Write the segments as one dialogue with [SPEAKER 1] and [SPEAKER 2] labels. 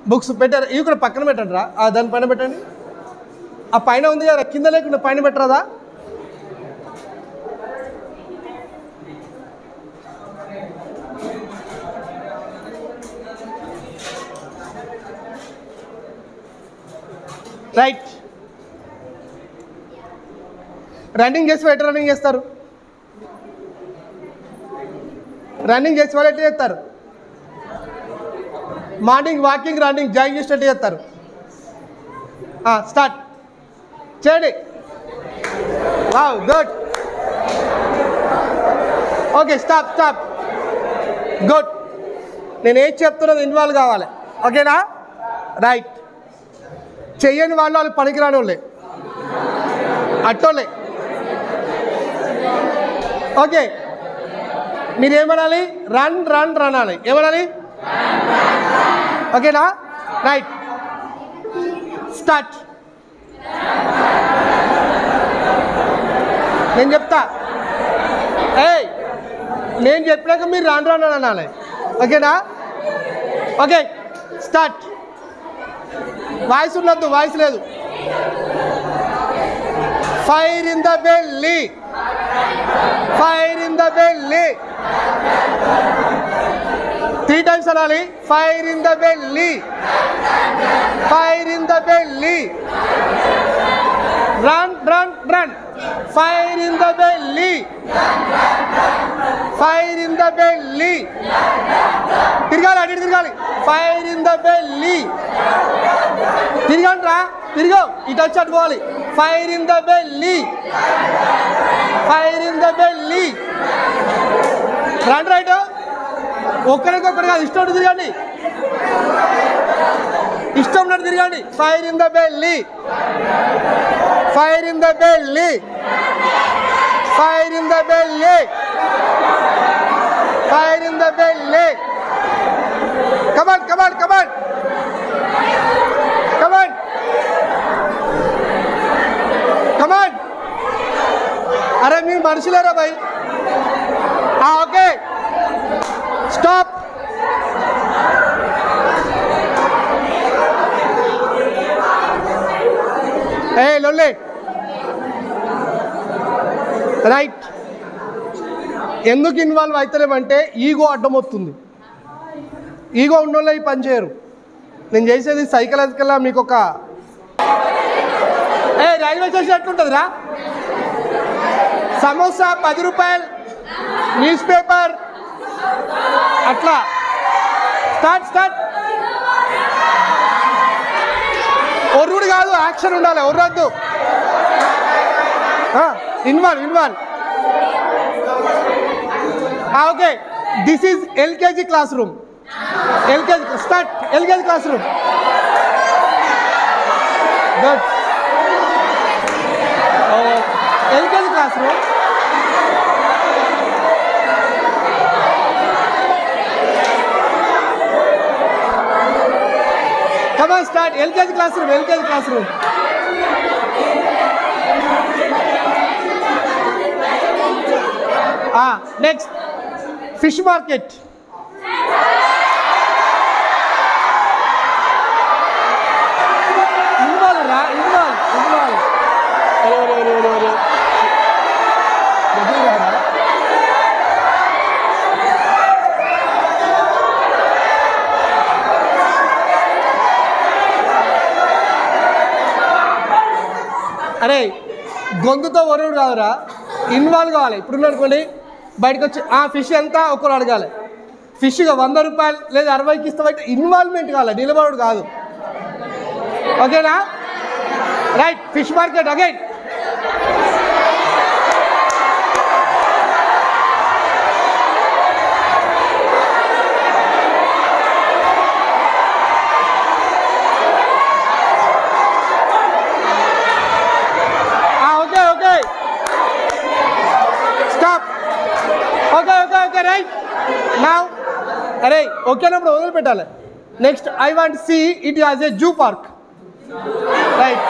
[SPEAKER 1] Books పెట్టారు ఇవి కూడా పక్కన పెట్టండి రా ఆ దాని పైన పెట్టండి ఆ పైన ఉంది కదా కింద లేకుండా పైన పెట్టరాదా రైట్ రన్నింగ్ చేసి ఎట్లా రన్నింగ్ చేస్తారు రన్నింగ్ చేసి వాళ్ళు ఎట్లా చేస్తారు మార్నింగ్ వాకింగ్ రన్నింగ్ జాగింగ్ చేసినట్టు చేస్తారు స్టార్ట్ చేయండి wow good okay stop stop good నేను ఏం చెప్తున్నది ఇన్వాల్వ్ కావాలి ఓకేనా రైట్ చెయ్యని వాళ్ళు వాళ్ళు పనికిరాని వాళ్ళే అట్టోళ్ళే ఓకే మీరు ఏమనాలి రన్ రన్ రన్ అనాలి ఏమనాలి ఓకేనా రైట్ స్టార్ట్ నేను చెప్తా ఏయ్ నేను చెప్పినాక మీరు రాను రాను అని అనాలి ఓకేనా ఓకే స్టార్ట్ వాయిస్ ఉండొద్దు వాయిస్ లేదు fire in the belly fire in the belly three times అనాలి fire in the belly fire in the belly run run run fire in the belly fire in the belly తిరగాలి అటు ఇటు తిరగాలి fire in the belly తిరగండి రా తిరిగో ఇటు వచ్చి అటు పోవాలి fire in the belly fire in the belly రండి రైట్ ఒక్కరికొక్కరు కాదు ఇష్టం ఉన్నట్టు తిరగండి ఇష్టం ఉన్నట్టు తిరగండి fire in the belly fire in the belly fire in the belly fire in the belly come on come on come on come on come on అరే మీరు మనుషులేరా భయ్ ఓకే స్టాప్ ఏ లొల్లి రైట్ ఎందుకు ఇన్వాల్వ్ అవుతలేమంటే ఈగో అడ్డం వస్తుంది ఈగో ఉన్నోళ్ళే ఈ పని చేయరు నేను చేసేది సైకలాజికల్గా మీకు ఒక ఏ రైల్వే స్టేషన్ ఎట్లుంటుందిరా సమోసా పది రూపాయలు న్యూస్ పేపర్ అట్లా స్టార్ట్ స్టార్ట్ ఒర్రుడు కాదు యాక్షన్ ఉండాలి ఒర్రద్దు involve involve okay this is LKG classroom LKG start LKG classroom good LKG classroom come on start LKG classroom LKG classroom next fish market involve రా involve involve అరే అరే అరే అరే అరే దగ్గరికి రారా? అరే గొంతుతో వరుడు కాదురా ఇన్వాల్వ్ కావాలి ఇప్పుడు అనుకోండి బయటకు వచ్చి ఆ ఫిష్ ఎంత ఒకరు అడగాలి ఫిష్ వంద రూపాయలు లేదా అరవైకి ఇస్తామంటే ఇన్వాల్వ్మెంట్ కావాలి నిలబడు కాదు ఓకేనా right fish market again okay okay stop okay okay okay right నా అరే ఓకేనప్పుడు వదిలిపెట్టాలి next I want see it as a zoo park right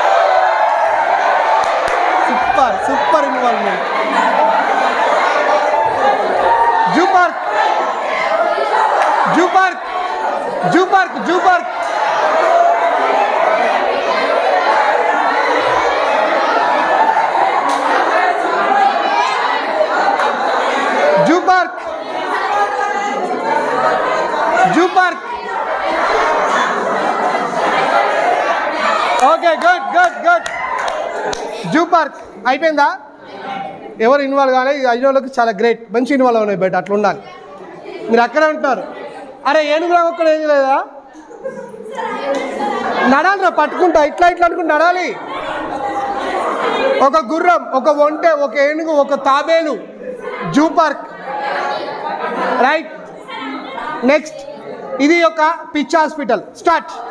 [SPEAKER 1] super super involvement zoo park zoo park zoo park zoo park park okay good good good zoo park అయిపోయిందా ఎవరు involve కాలే ఇది అయిన వాళ్ళకి చాలా గ్రేట్ మంచి ఇన్వాల్వ్ ఉన్నాయి బయట అట్లా ఉండాలి మీరు అక్కడే ఉంటారు అరే ఏనుగురా ఒక్కడ ఏం లేదా నడాలిరా పట్టుకుంటా ఇట్లా ఇట్లా అనుకుంటూ నడాలి ఒక గుర్రం ఒక ఒంటె ఒక ఏనుగు ఒక తాబేలు జూ పార్క్ రైట్ నెక్స్ట్ ఇది ఒక పిచ్ హాస్పిటల్ స్టార్ట్